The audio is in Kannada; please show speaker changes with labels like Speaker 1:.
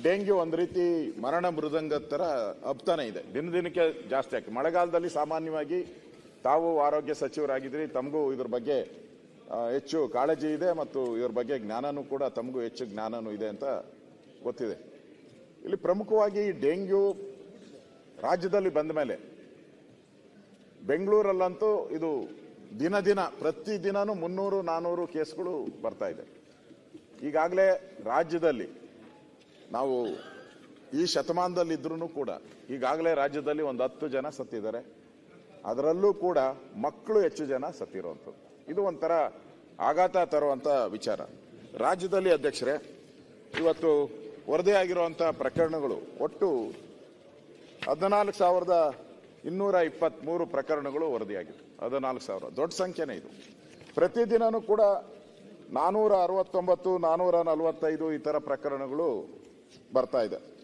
Speaker 1: ಡೆಂಗ್ಯೂ ಒಂದು ರೀತಿ ಮರಣ ಮೃದಂಗ ಥರ ಹಬ್ತಾನೆ ಇದೆ ದಿನ ದಿನಕ್ಕೆ ಜಾಸ್ತಿ ಆಗ್ತದೆ ಮಳೆಗಾಲದಲ್ಲಿ ಸಾಮಾನ್ಯವಾಗಿ ತಾವು ಆರೋಗ್ಯ ಸಚಿವರಾಗಿದ್ರಿ ತಮಗೂ ಇದ್ರ ಬಗ್ಗೆ ಆ, ಹೆಚ್ಚು ಕಾಳಜಿ ಇದೆ ಮತ್ತು ಇದ್ರ ಬಗ್ಗೆ ಜ್ಞಾನನೂ ಕೂಡ ತಮಗೂ ಹೆಚ್ಚು ಜ್ಞಾನನೂ ಇದೆ ಅಂತ ಗೊತ್ತಿದೆ ಇಲ್ಲಿ ಪ್ರಮುಖವಾಗಿ ಡೆಂಗ್ಯೂ ರಾಜ್ಯದಲ್ಲಿ ಬಂದ ಮೇಲೆ ಬೆಂಗಳೂರಲ್ಲಂತೂ ಇದು ದಿನ ದಿನ ಪ್ರತಿ ದಿನನೂ ಮುನ್ನೂರು ನಾನ್ನೂರು ಕೇಸ್ಗಳು ಬರ್ತಾ ಇದೆ ಈಗಾಗಲೇ ರಾಜ್ಯದಲ್ಲಿ ನಾವು ಈ ಶತಮಾನದಲ್ಲಿ ಇದ್ರೂ ಕೂಡ ಈಗಾಗಲೇ ರಾಜ್ಯದಲ್ಲಿ ಒಂದು ಹತ್ತು ಜನ ಸತ್ತಿದ್ದಾರೆ ಅದರಲ್ಲೂ ಕೂಡ ಮಕ್ಕಳು ಹೆಚ್ಚು ಜನ ಸತ್ತಿರುವಂಥದ್ದು ಇದು ಒಂಥರ ಆಘಾತ ತರುವಂಥ ವಿಚಾರ ರಾಜ್ಯದಲ್ಲಿ ಅಧ್ಯಕ್ಷರೇ ಇವತ್ತು ವರದಿಯಾಗಿರುವಂಥ ಪ್ರಕರಣಗಳು ಒಟ್ಟು ಹದಿನಾಲ್ಕು ಸಾವಿರದ ಇನ್ನೂರ ಇಪ್ಪತ್ತ್ಮೂರು ಪ್ರಕರಣಗಳು ವರದಿಯಾಗಿದೆ ಹದಿನಾಲ್ಕು ಸಾವಿರ ದೊಡ್ಡ ಸಂಖ್ಯೆನೇ ಇದು ಪ್ರತಿದಿನನೂ ಕೂಡ ನಾನೂರ ಅರವತ್ತೊಂಬತ್ತು ನಾನೂರ ನಲವತ್ತೈದು ಈ ಥರ ಪ್ರಕರಣಗಳು ಬರ್ತಾ ಇದೆ